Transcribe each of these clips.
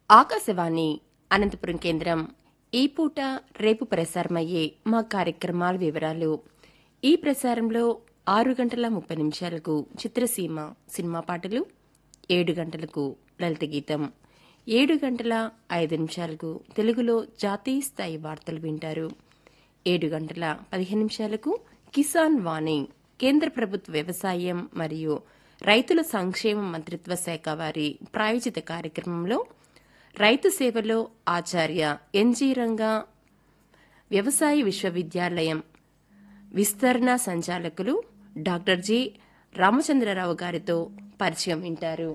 ఆకాశవాణి అనంతపురం కేంద్రం ఈ పూట రేపు ప్రసారమయ్యే మా కార్యక్రమాల వివరాలు ఈ ప్రసారంలో ఆరు గంటల ముప్పై నిమిషాలకు చిత్రసీమ సినిమా పాటలు ఏడు గంటలకు లలిత గీతం ఏడు గంటల ఐదు నిమిషాలకు తెలుగులో జాతీయ స్థాయి వార్తలు వింటారు ఏడు గంటల పదిహేను నిమిషాలకు కిసాన్ వాణి కేంద్ర ప్రభుత్వ వ్యవసాయం మరియు రైతుల సంక్షేమ మంత్రిత్వ శాఖ వారి ప్రాయోజిత కార్యక్రమంలో రైతు సేవలో ఆచార్య ఎన్జీ రంగా వ్యవసాయ విశ్వవిద్యాలయం విస్తరణ సంచాలకులు డాక్టర్ జి రామచంద్రరావు గారితో పరిచయం వింటారు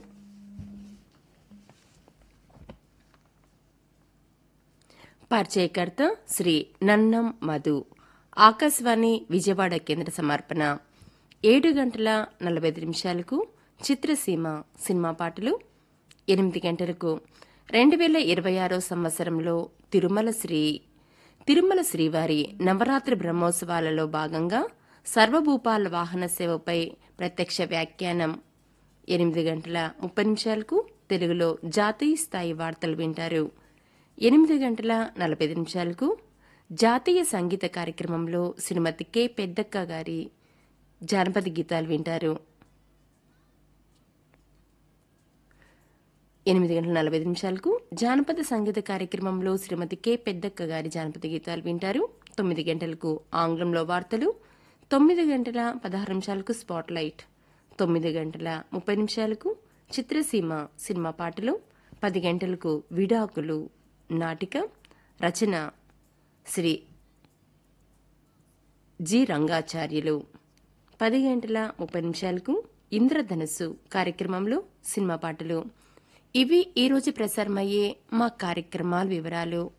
పరిచయకర్త శ్రీ నన్నం మధు ఆకాశవాణి విజయవాడ కేంద్ర సమర్పణ ఏడు గంటల నలభై ఐదు నిమిషాలకు చిత్రసీమ సినిమా పాటలు ఎనిమిది గంటలకు రెండు వేల ఇరవై ఆరో సంవత్సరంలో తిరుమల శ్రీ తిరుమల శ్రీవారి నవరాత్రి బ్రహ్మోత్సవాలలో భాగంగా సర్వభూపాల వాహన సేవపై ప్రత్యక్ష వ్యాఖ్యానం ఎనిమిది గంటల ముప్పై నిమిషాలకు తెలుగులో జాతీయ స్థాయి వార్తలు వింటారు ఎనిమిది గంటల నలభై ఐదు నిమిషాలకు జాతీయ సంగీత కార్యక్రమంలో శ్రీమతి కె పెద్దక్క గారి జానపద గీతాలు వింటారు ఎనిమిది గంటల నలభై ఐదు నిమిషాలకు జానపద సంగీత కార్యక్రమంలో శ్రీమతి కె పెద్దక్క గారి జానపద గీతాలు వింటారు తొమ్మిది గంటలకు ఆంగ్లంలో వార్తలు తొమ్మిది గంటల పదహారు నిమిషాలకు స్పాట్ లైట్ తొమ్మిది గంటల ముప్పై నిమిషాలకు చిత్రసీమ సినిమా పాటలు పది గంటలకు విడాకులు నాటిక రచన శ్రీ జి రంగాచార్యులు పది గంటల ముప్పై నిమిషాలకు ఇంద్రధనస్సు కార్యక్రమంలో సినిమా పాటలు ఇవి ఈరోజు ప్రసారమయ్యే మా కార్యక్రమాల వివరాలు